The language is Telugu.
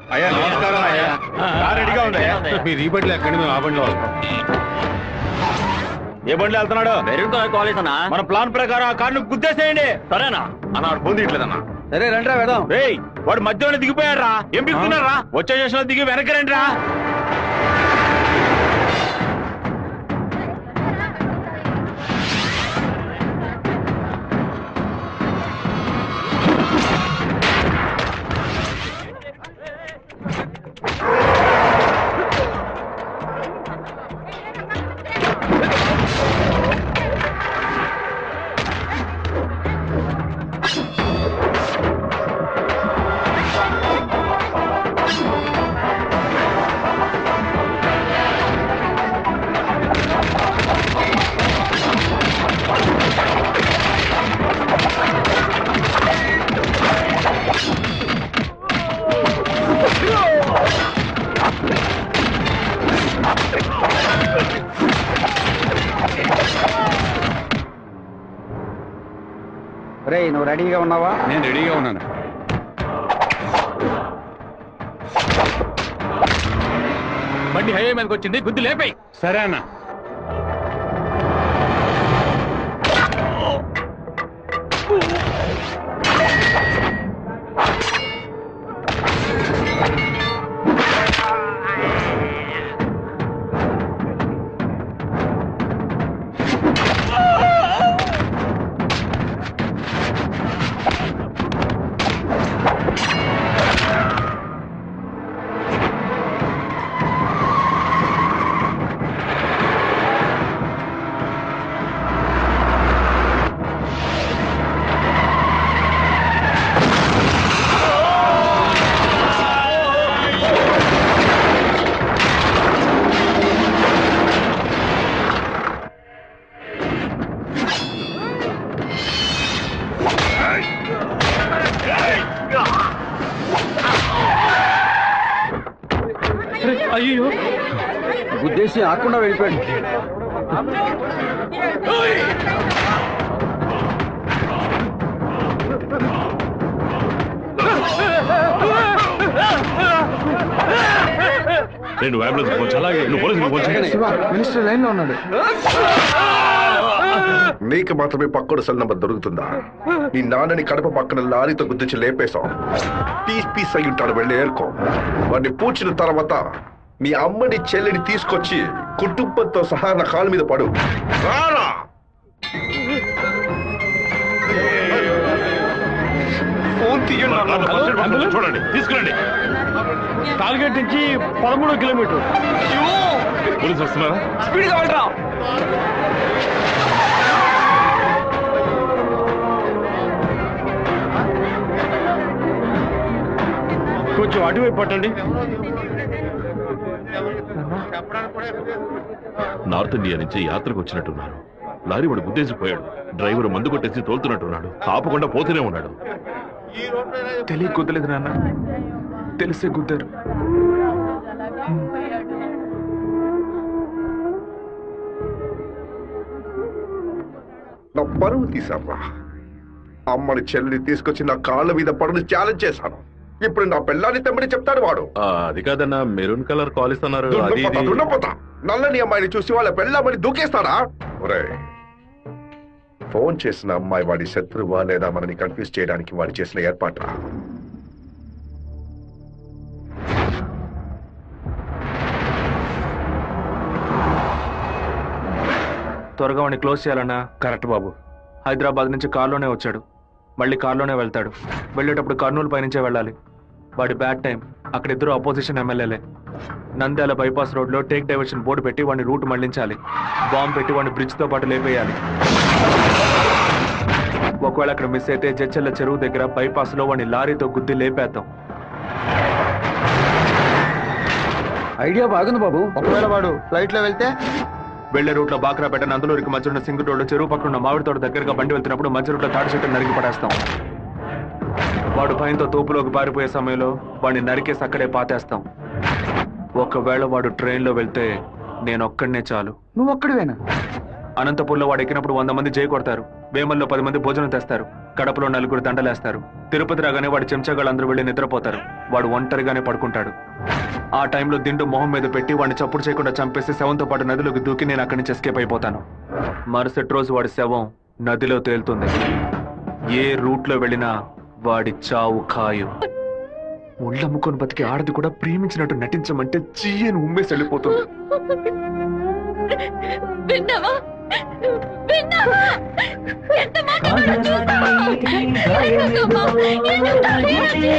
అయ్యా నమస్కారం అయ్యా కార్ రెడీగా ఉంది అయ్యా మీరు ఈ బండిలో ఎక్కండి మేము ఆ బండిలో వస్తాం ఏ బండి వెళ్తున్నాడు మెరుగుతో కాలేజ్ అన్నా మన ప్లాన్ ప్రకారం ఆ కార్ను గుద్దేసేయండి సరేనా అన్న వాడు ఫోన్ తీయట్లేదన్నా సరే రండి వెళ్దాం రేయ్ వాడు మధ్యలో దిగిపోయాడు రా ఏం దిగుతున్నారా వచ్చే స్టేషన్ లో దిగి వెనక్కి రండి రా రే నువ్వు రెడీగా ఉన్నావా నేను రెడీగా ఉన్నాను బండి హైవే మీదకి వచ్చింది గుద్ది లేపాయి సరే అన్న అయ్యో ఉద్దేశం ఆకుండా వెళ్ళిపోయాడు రెండు అంబులెన్స్ పోవచ్చు అలాగే నువ్వు పోలీసు పోవచ్చు మినిస్టర్ లైన్ లో ఉన్నాడు నీకు మాత్రమే పక్కడు సెల్ నంబర్ దొరుకుతుందా నీ నాన్నని కడప పక్కన లారీతో గుద్దించి లేపేశాం పీస్ పీస్ అయి ఉంటాడు వెళ్ళి ఏరుకో వాడిని పూడ్చిన తర్వాత మీ అమ్మని చెల్లిని తీసుకొచ్చి కుటుంబంతో సహా నా కాలు మీద పడు రారా ఫోన్ తీయండి చూడండి తీసుకురండి టార్గెట్ నుంచి పదమూడు కిలోమీటర్ పోలీసు వస్తున్నారా స్పీడ్ గా వెళ్ళరా కొంచెం అటువైపు పట్టండి నార్త్ ఇండియా నుంచి యాత్రకు వచ్చినట్టున్నారు లారీ వాడు గుద్దేసిపోయాడు డ్రైవర్ మందు కొట్టేసి తోలుతున్నట్టున్నాడు ఆపకుండా పోతూనే ఉన్నాడు తెలియ కుదలేదు నాన్న తెలిసే గుద్దారు నా పరువు తీసారా అమ్మని చెల్లిని తీసుకొచ్చి నా కాళ్ళ మీద పడును ఛాలెంజ్ చేశాను ఇప్పుడు నా పిల్లాన్ని తెమ్మని చెప్తాడు వాడు అది కాదన్నా మెరూన్ కలర్ కాల్ ఇస్తున్నారు అది దున్నపోతా ఇది. దున్నపోతా నల్లని అమ్మాయిని చూసి వాళ్ళ పెళ్ళామని దూకేస్తాడా ఒరే ఫోన్ చేసిన అమ్మాయి వాడి శత్రువా లేదా మనని కన్ఫ్యూజ్ చేయడానికి వాడు చేసిన ఏర్పాట త్వరగా వాడిని క్లోజ్ చేయాలన్నా కరెక్ట్ బాబు హైదరాబాద్ నుంచి కార్లోనే వచ్చాడు మళ్ళీ కార్లోనే వెళ్తాడు వెళ్ళేటప్పుడు కర్నూలు పైనుంచే వెళ్ళాలి వాడి బ్యాడ్ టైం అక్కడ ఇద్దరు అపోజిషన్ ఎమ్మెల్యేలే నంద్యాల బైపాస్ రోడ్లో టేక్ డైవర్షన్ బోర్డు పెట్టి వాడిని రూట్ మళ్లించాలి బాంబు పెట్టి వాడిని బ్రిడ్జ్తో పాటు లేపేయాలి ఒకవేళ అక్కడ మిస్ అయితే జడ్చెల్ల చెరువు దగ్గర బైపాస్లో వాడిని లారీతో గుద్ది లేపేద్దాం ఐడియా బాగుంది బాబు ఒకవేళ వాడు ఫ్లైట్ లో వెళ్తే వెళ్లే రూట్లో బాక్రాపేట నందులూరికి మధ్య ఉన్న సింగు రోడ్డు చెరువు పక్కన ఉన్న మామిడి తోట దగ్గరగా బండి వెళ్తున్నప్పుడు మధ్య రూట్లో తాడి చెట్టు నరికి పడేస్తాం వాడు భయంతో తోపులోకి పారిపోయే సమయంలో వాడిని నరికేసి అక్కడే పాతేస్తాం ఒకవేళ వాడు ట్రైన్లో వెళ్తే నేను ఒక్కడనే చాలు నువ్వు ఒక్కడివేనా అనంతపూర్లో వాడు ఎక్కినప్పుడు వంద మంది జై కొడతారు వేమల్లో పది మంది భోజనం తెస్తారు కడపలో నలుగురు దండలేస్తారు తిరుపతి రాగానే వాడి చెంచాగాళ్ళందరూ వెళ్ళి నిద్రపోతారు వాడు ఒంటరిగానే పడుకుంటాడు ఆ టైంలో దిండు మొహం మీద పెట్టి వాడిని చప్పుడు చేయకుండా చంపేసి శవంతో పాటు నదిలోకి దూకి నేను అక్కడి నుంచి ఎస్కేప్ అయిపోతాను మరుసటి రోజు వాడి శవం నదిలో తేలుతుంది ఏ రూట్లో వెళ్ళినా వాడి చావు ఖాయం ముళ్ళమ్ముకొని బతికి ఆడది కూడా ప్రేమించినట్టు నటించమంటే చీయని ఉమ్మేసి వెళ్ళిపోతుంది విన్నావా విన్నావా ఎంత మాట చూసావా ఎందుకమ్మా ఎందుకు